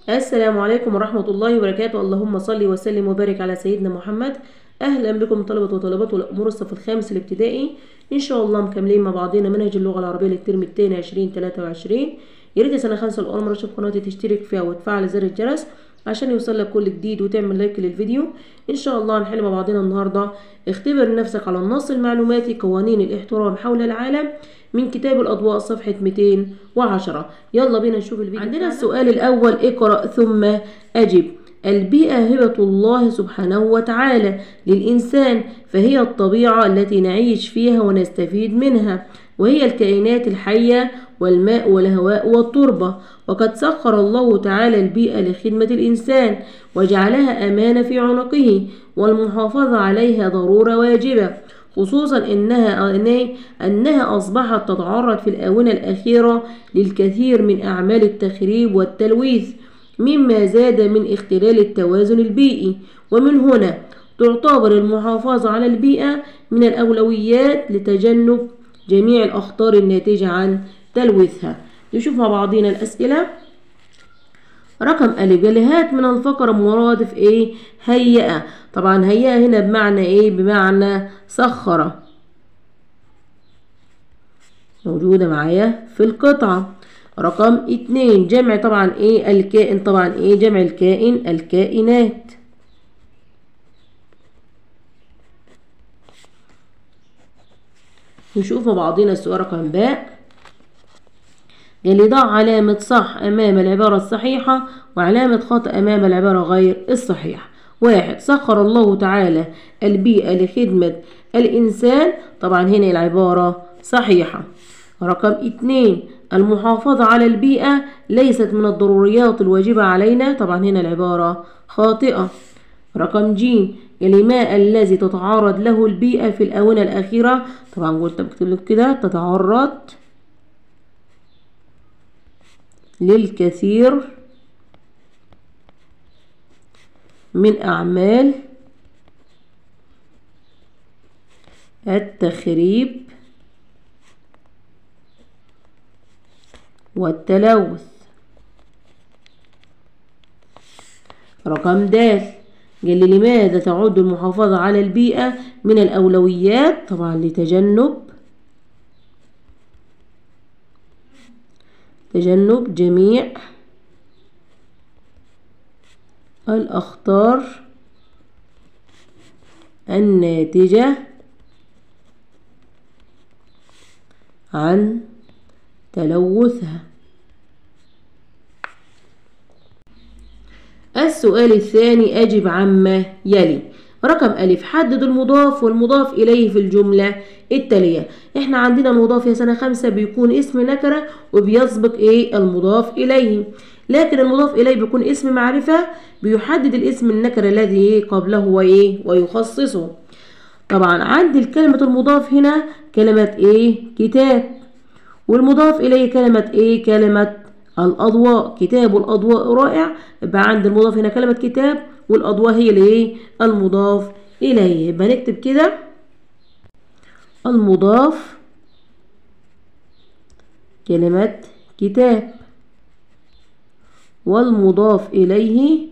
السلام عليكم ورحمة الله وبركاته اللهم صل وسلم وبارك على سيدنا محمد أهلا بكم طلبة وطالبات والأمور الصف الخامس الابتدائي إن شاء الله مكملين مع بعضنا منهج اللغة العربية للترم الثاني 2023 يا ريت يا سنة خمسة الأول مرة تشوف قناتي تشترك فيها وتفعل زر الجرس عشان يوصلك كل جديد وتعمل لايك للفيديو إن شاء الله هنحل مع بعضنا النهاردة اختبر نفسك على النص المعلوماتي قوانين الاحترام حول العالم من كتاب الأضواء صفحة 210 يلا بينا نشوف الفيديو عندنا السؤال الأول اقرأ ثم أجب البيئة هبة الله سبحانه وتعالى للإنسان فهي الطبيعة التي نعيش فيها ونستفيد منها وهي الكائنات الحية والماء والهواء والتربة وقد سخر الله تعالى البيئة لخدمة الإنسان وجعلها أمانة في عنقه والمحافظة عليها ضرورة واجبة خصوصا إنها أنها أصبحت تتعرض في الآونة الأخيرة للكثير من أعمال التخريب والتلويث مما زاد من اختلال التوازن البيئي ومن هنا تعتبر المحافظة على البيئة من الأولويات لتجنب جميع الأخطار الناتجة عن تلويثها نشوف مع بعضنا الأسئلة رقم ألف جلهات من الفقرة مرادف إيه هيئة طبعا هيئة هنا بمعنى إيه بمعنى سخرة موجودة معايا في القطعة رقم اتنين جمع طبعا ايه الكائن طبعا ايه جمع الكائن الكائنات نشوف مع بعضنا السؤال رقم باء اللي ضع علامة صح أمام العبارة الصحيحة وعلامة خطأ أمام العبارة غير الصحيحة واحد سخر الله تعالى البيئة لخدمة الإنسان طبعا هنا العبارة صحيحة رقم اتنين المحافظة على البيئة ليست من الضروريات الواجبة علينا طبعا هنا العبارة خاطئة رقم ج الماء الذي تتعرض له البيئة في الآونة الأخيرة طبعا قلت بكتب لك كده تتعرض للكثير من أعمال التخريب والتلوث رقم د قال لي لماذا تعد المحافظة على البيئة من الأولويات طبعا لتجنب تجنب جميع الأخطار الناتجة عن تلوثها السؤال الثاني أجب عما يلي رقم ألف حدد المضاف والمضاف إليه في الجملة التالية احنا عندنا المضاف يا سنة خمسة بيكون اسم نكرة وبيسبق ايه المضاف إليه لكن المضاف إليه بيكون اسم معرفة بيحدد الاسم النكرة الذي قبله وإيه ويخصصه طبعا عندي الكلمة المضاف هنا كلمة ايه كتاب والمضاف إليه كلمة إيه؟ كلمة الأضواء كتاب الأضواء رائع يبقى عند المضاف هنا كلمة كتاب والأضواء هي الإيه؟ المضاف إليه يبقى نكتب كده المضاف كلمة كتاب والمضاف إليه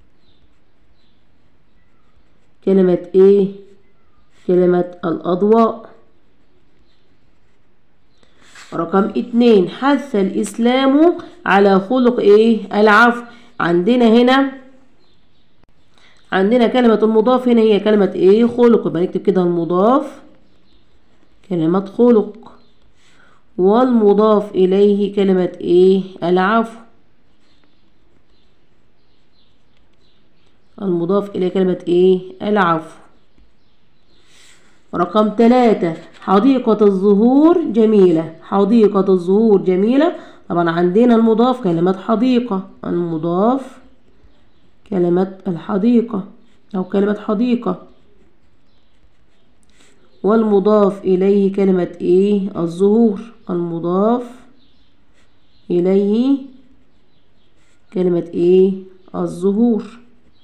كلمة إيه؟ كلمة الأضواء رقم اتنين حث الإسلام على خلق إيه العفو عندنا هنا عندنا كلمة المضاف هنا هي كلمة إيه خلق يبقى نكتب كده المضاف كلمة خلق والمضاف إليه كلمة إيه العفو المضاف إليه كلمة إيه العفو رقم ثلاثة حديقة الزهور جميلة حديقة الزهور جميلة طبعا عندنا المضاف كلمة حديقة المضاف كلمة الحديقة أو كلمة حديقة والمضاف إليه كلمة إيه الزهور المضاف إليه كلمة إيه الزهور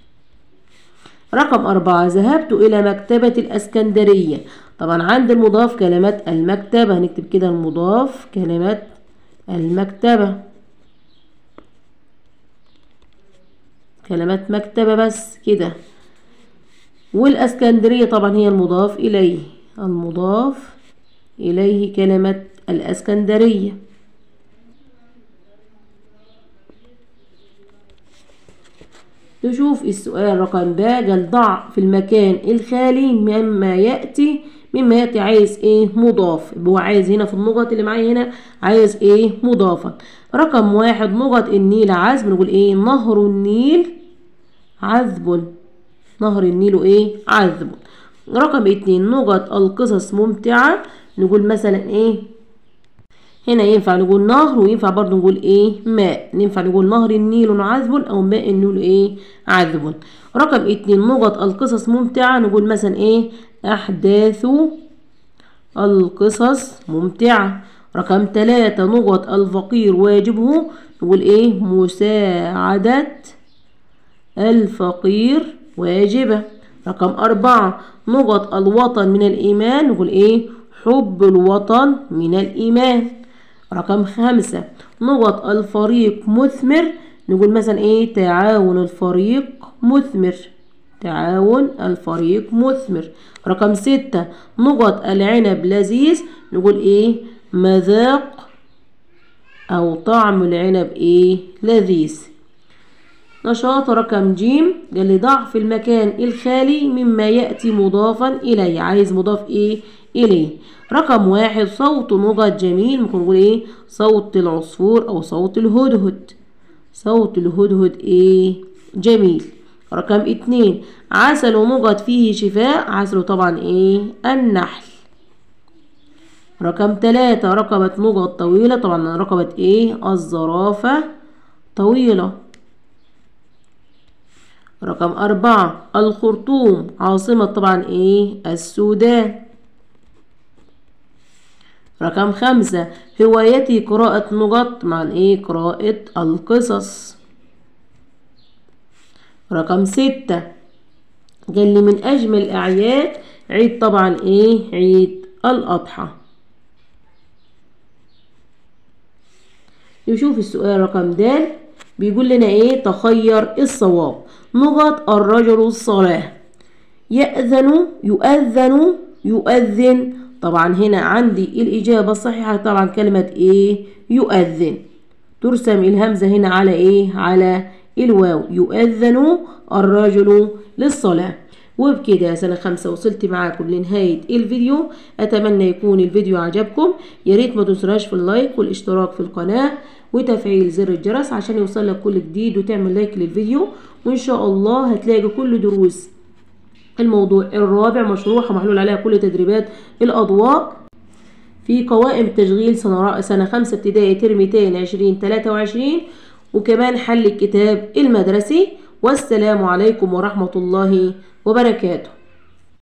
رقم أربعة ذهبت إلى مكتبة الأسكندرية طبعا عند المضاف كلمة المكتبة هنكتب كده المضاف كلمة المكتبة كلمات مكتبة بس كده والاسكندرية طبعا هي المضاف اليه المضاف اليه كلمة الاسكندرية نشوف السؤال رقم ب قال ضع في المكان الخالي مما يأتي مما يأتي عايز ايه مضاف هو عايز هنا في النقط اللي معايا هنا عايز ايه مضافا رقم واحد نقط النيل عذب نقول ايه نهر النيل عذب نهر النيل ايه عذب رقم اتنين نقط القصص ممتعة نقول مثلا ايه هنا ينفع نقول نهر وينفع برضو نقول ايه ماء ينفع نقول نهر النيل عذب او ماء النيل ايه عذب رقم اتنين نقط القصص ممتعة نقول مثلا ايه احداث القصص ممتعة رقم تلاتة نقط الفقير واجبه نقول ايه مساعدة الفقير واجبة رقم أربعة نقط الوطن من الإيمان نقول ايه حب الوطن من الإيمان رقم خمسة نقط الفريق مثمر نقول مثلا ايه تعاون الفريق مثمر تعاون الفريق مثمر رقم ستة نقط العنب لذيذ نقول ايه مذاق او طعم العنب ايه لذيذ نشاط رقم جيم قال لي ضع في المكان الخالي مما يأتي مضافا إليه عايز مضاف إيه إليه رقم واحد صوت نقط جميل ممكن نقول إيه صوت العصفور أو صوت الهدهد صوت الهدهد إيه جميل رقم اتنين عسل نقط فيه شفاء عسل طبعا إيه النحل رقم تلاتة رقبة نقط طويلة طبعا رقبة إيه الزرافة طويلة رقم أربعة الخرطوم عاصمة طبعا إيه السودان رقم خمسة هوايتي قراءة نقط مع إيه قراءة القصص رقم ستة قال لي من أجمل الأعياد عيد طبعا إيه عيد الأضحى نشوف السؤال رقم د بيقول لنا ايه تخير الصواب نقط الرجل الصلاة يأذن يؤذن يؤذن طبعا هنا عندي الإجابة الصحيحة طبعا كلمة ايه يؤذن ترسم الهمزة هنا على ايه على الواو يؤذن الرجل للصلاة وبكده يا سنة خمسة وصلت معاكم لنهاية الفيديو أتمنى يكون الفيديو عجبكم ياريت ما تنسوناش في اللايك والاشتراك في القناة وتفعيل زر الجرس عشان يوصلك كل جديد وتعمل لايك للفيديو وإن شاء الله هتلاقي كل دروس الموضوع الرابع مشروحة محلول عليها كل تدريبات الأضواء في قوائم تشغيل سنة, سنة خمسة ابتدائي ترم تاني عشرين تلاتة وعشرين وكمان حل الكتاب المدرسي والسلام عليكم ورحمة الله وبركاته